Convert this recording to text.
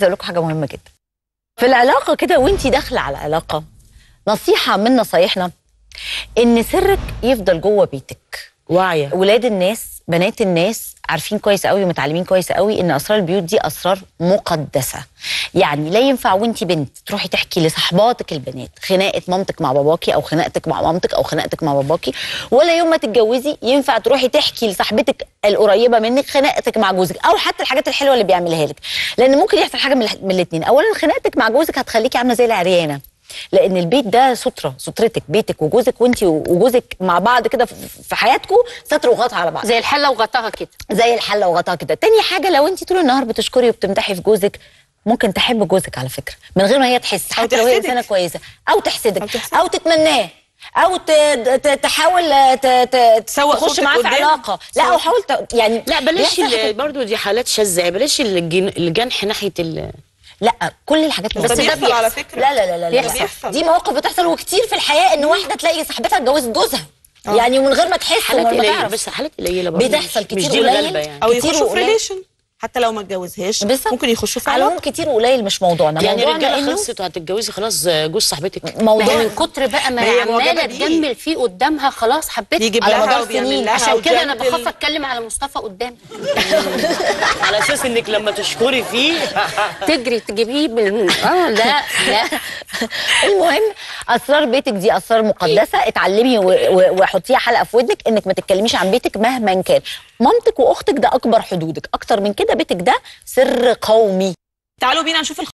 اقول لكم حاجه مهمه جدا في العلاقه كده وانت داخله على العلاقه نصيحه من نصايحنا ان سرك يفضل جوه بيتك واعيه ولاد الناس بنات الناس عارفين كويس قوي ومتعلمين كويس قوي ان اسرار البيوت دي اسرار مقدسه يعني لا ينفع وانت بنت تروحي تحكي لصحباتك البنات خناقه مامتك مع باباكي او خناقتك مع مامتك او خناقتك مع باباكي ولا يوم ما تتجوزي ينفع تروحي تحكي لصاحبتك القريبه منك خناقتك مع جوزك او حتى الحاجات الحلوه اللي بيعملها لك لان ممكن يحصل حاجه من, من الاثنين اولا خناقتك مع جوزك هتخليكي عامله زي العريانه لان البيت ده ستره سترتك بيتك وجوزك وانت وجوزك مع بعض كده في- في حياتكم ستر وغطا على بعض زي الحله وغطاها كده زي الحله وغطاها كده تاني حاجه لو انت طول النهار بتشكري وبتمدحي في جوزك ممكن تحب جوزك على فكره من غير ما هي تحس حتى لو هي تحسدك. انسانه كويسه او تحسدك أو تحسدك. او تتمناه او ت- ت- تحاول ت- ت- تسوق تخش صورتك معاه في قدام. علاقه لا تسوق. او حاول ت- يعني لا بلاش بيحصل ال- حاجات- برضو دي حالات شاذه بلاش الجن- الجنح ناحيه ال لا كل الحاجات بس ده بتحصل. بيحصل على فكره لا لا لا لا, بيحصل. لا. بيحصل. دي مواقف بتحصل وكتير في الحياه ان واحده تلاقي صاحبتها اتجوزت جوزها يعني من غير ما تحس حالات ومن غير ما قليله تعرف بس حالات قليله برضو بتحصل مش- كتير مش دي قليل. الغالبه يعني او كتير يخشوا في وقليل. ريليشن حتى لو ما اتجوزهاش بالظبط. ممكن يخشوا في على علاقه العموم كتير وقليل مش موضوعنا يعني موضوعنا الرجاله انه خلصت وهتتجوزي خلاص جوز صاحبتك ما هي موضوع من كتر بقى ما ما هي هي معجبة عماله بيه. تجمل فيه قدامها خلاص حبيت يجيب على لها مدار وبيعمل سنين. لها عشان كده انا وجنتل. بخاف اتكلم على مصطفى قدامي على اساس انك لما تشكري فيه تجري تجيبيه من اه لا لا المهم اسرار بيتك دي اسرار مقدسه اتعلمي و- و- وحطيها حلقه في ودنك انك ما تتكلميش عن بيتك مهما كان مامتك واختك ده اكبر حدودك اكتر من كده بيتك ده سر قومي تعالوا بينا نشوف